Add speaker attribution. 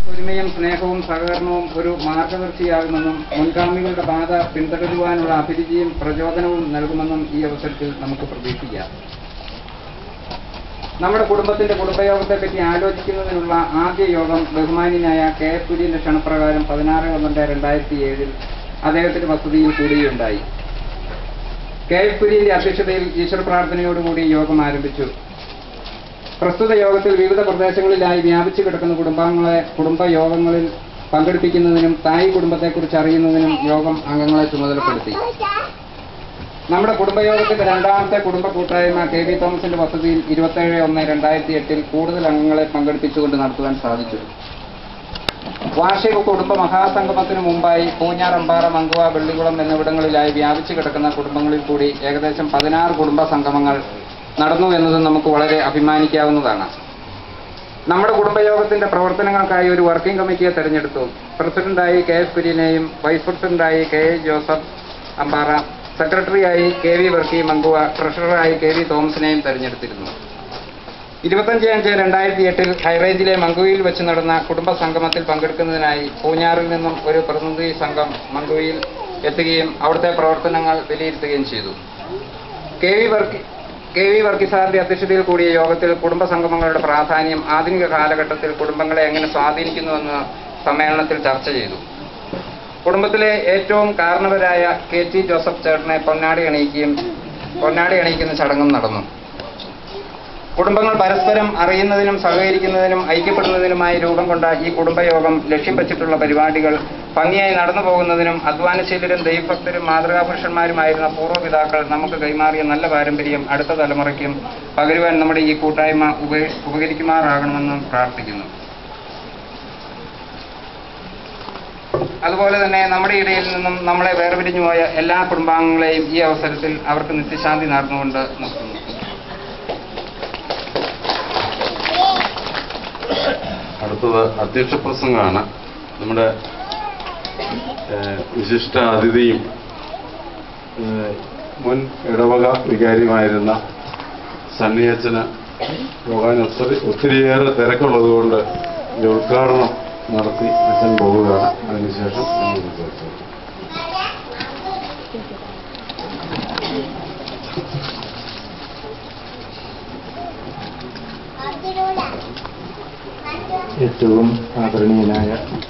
Speaker 1: ഒരുമയും സ്നേഹവും സഹകരണവും ഒരു മാർഗദർശിയാകുമെന്നും മുൻഗാമികളുടെ പാത പിന്തുടരുവാനുള്ള അഭിരുചിയും പ്രചോദനവും നൽകുമെന്നും ഈ അവസരത്തിൽ നമുക്ക് പ്രതീക്ഷിക്കാം നമ്മുടെ കുടുംബത്തിന്റെ കുടുംബയോഗത്തെപ്പറ്റി ആലോചിക്കുന്നതിനുള്ള ആദ്യ യോഗം ബഹുമാന്യനായ കെ എസ് കുര്യന്റെ ക്ഷണപ്രകാരം പതിനാറ് പന്ത്രണ്ട് രണ്ടായിരത്തി ഏഴിൽ അദ്ദേഹത്തിന്റെ വസതിയിൽ കൂടുകയുണ്ടായി കെ എസ് കുര്യന്റെ അധ്യക്ഷതയിൽ ഈശ്വര പ്രാർത്ഥനയോടുകൂടി യോഗം ആരംഭിച്ചു പ്രസ്തുത യോഗത്തിൽ വിവിധ പ്രദേശങ്ങളിലായി വ്യാപിച്ചു കിടക്കുന്ന കുടുംബാംഗങ്ങളെ കുടുംബ യോഗങ്ങളിൽ പങ്കെടുപ്പിക്കുന്നതിനും തായ് കുടുംബത്തെക്കുറിച്ച് അറിയുന്നതിനും യോഗം അംഗങ്ങളെ ചുമതലപ്പെടുത്തി നമ്മുടെ കുടുംബയോഗത്തിന്റെ രണ്ടാമത്തെ കുടുംബ കൂട്ടായ്മ കെ വി തോമസിന്റെ വസതിയിൽ ഇരുപത്തേഴ് ഒന്ന് രണ്ടായിരത്തി എട്ടിൽ കൂടുതൽ അംഗങ്ങളെ പങ്കെടുപ്പിച്ചുകൊണ്ട് നടത്തുവാൻ സാധിച്ചു വാർഷിക കുടുംബ മഹാസംഗമത്തിനു മുമ്പായി പൂഞ്ഞാർ അമ്പാറ മങ്കുവ വെള്ളിക്കുളം എന്നിവിടങ്ങളിലായി വ്യാപിച്ചു കിടക്കുന്ന കുടുംബങ്ങളിൽ കൂടി ഏകദേശം പതിനാറ് കുടുംബ സംഗമങ്ങൾ നടന്നു എന്നത് നമുക്ക് വളരെ അഭിമാനിക്കാവുന്നതാണ് നമ്മുടെ കുടുംബയോഗത്തിന്റെ പ്രവർത്തനങ്ങൾക്കായി ഒരു വർക്കിംഗ് കമ്മിറ്റിയെ തെരഞ്ഞെടുത്തു പ്രസിഡന്റായി കെ എസ് കുര്യനെയും വൈസ് പ്രസിഡന്റായി കെ എ ജോസഫ് അമ്പാറ സെക്രട്ടറിയായി കെ വി വർക്കി മങ്കുവ ട്രഷററായി കെ വി തോമസിനെയും തെരഞ്ഞെടുത്തിരുന്നു ഇരുപത്തഞ്ച് അഞ്ച് രണ്ടായിരത്തി എട്ടിൽ ഹൈറേഞ്ചിലെ മങ്കുവയിൽ വെച്ച് നടന്ന കുടുംബ സംഗമത്തിൽ പങ്കെടുക്കുന്നതിനായി പൂഞ്ഞാറിൽ നിന്നും ഒരു പ്രതിനിധി സംഘം മങ്കുവയിൽ എത്തുകയും അവിടുത്തെ പ്രവർത്തനങ്ങൾ വിലയിരുത്തുകയും ചെയ്തു K V Varkey K V Varkey സാറിന്റെ അധ്യക്ഷതയിൽ കൂടിയ യോഗത്തിൽ കുടുംബ സംഗമങ്ങളുടെ പ്രാധാന്യം ആധുനിക കാലഘട്ടത്തിൽ കുടുംബങ്ങളെ എങ്ങനെ സ്വാധീനിക്കുന്നുവെന്ന് സമ്മേളനത്തിൽ ചർച്ച ചെയ്തു കുടുംബത്തിലെ ഏറ്റവും കാരണവരായ കെ ടി ജോസഫ് ചേട്ടനെ പൊന്നാടി അണിയിക്കുകയും പൊന്നാടി അണിയിക്കുന്ന ചടങ്ങും നടന്നു കുടുംബങ്ങൾ പരസ്പരം അറിയുന്നതിനും സഹകരിക്കുന്നതിനും ഐക്യപ്പെടുന്നതിനുമായി രൂപം കൊണ്ട ഈ കുടുംബയോഗം ലക്ഷ്യം വെച്ചിട്ടുള്ള പരിപാടികൾ ഭംഗിയായി നടന്നു പോകുന്നതിനും അധ്വാനശീലരും ദൈവഭക്തരും മാതൃകാപുരുഷന്മാരുമായിരുന്ന പൂർവ്വപിതാക്കൾ നമുക്ക് കൈമാറിയ നല്ല പാരമ്പര്യം അടുത്ത തലമുറയ്ക്കും പകരുവാൻ നമ്മുടെ ഈ കൂട്ടായ്മ ഉപ- ഉപകരിക്കുമാറാകണമെന്ന് പ്രാർത്ഥിക്കുന്നു അതുപോലെ തന്നെ നമ്മുടെ ഇടയിൽ നിന്നും നമ്മളെ വേർപിരിഞ്ഞു പോയ എല്ലാ കുടുംബാംഗങ്ങളെയും ഈ അവസരത്തിൽ അവർക്ക് നിത്യശാന്തി നേർന്നുകൊണ്ട് നിർത്തുന്നു
Speaker 2: അടുത്തത് അധ്യക്ഷ പ്രസംഗമാണ് നമ്മുടെ ഏഹ്, വിശിഷ്ട അതിഥിയും ഏഹ്, മുൻ ഇടവക വികാരിയുമായിരുന്ന സണ്ണിയച്ചന് പോകാൻ ഒത്തിരി ഒത്തിരിയേറെ തിരക്കുള്ളത് കൊണ്ട് ഇതിന്റെ ഉദ്ഘാടനം നടത്തി അച്ഛൻ പോവുകയാണ് അതിനുശേഷം ഞങ്ങൾ സംസാരിച്ചു
Speaker 3: ഏറ്റവും ആദരണീയനായ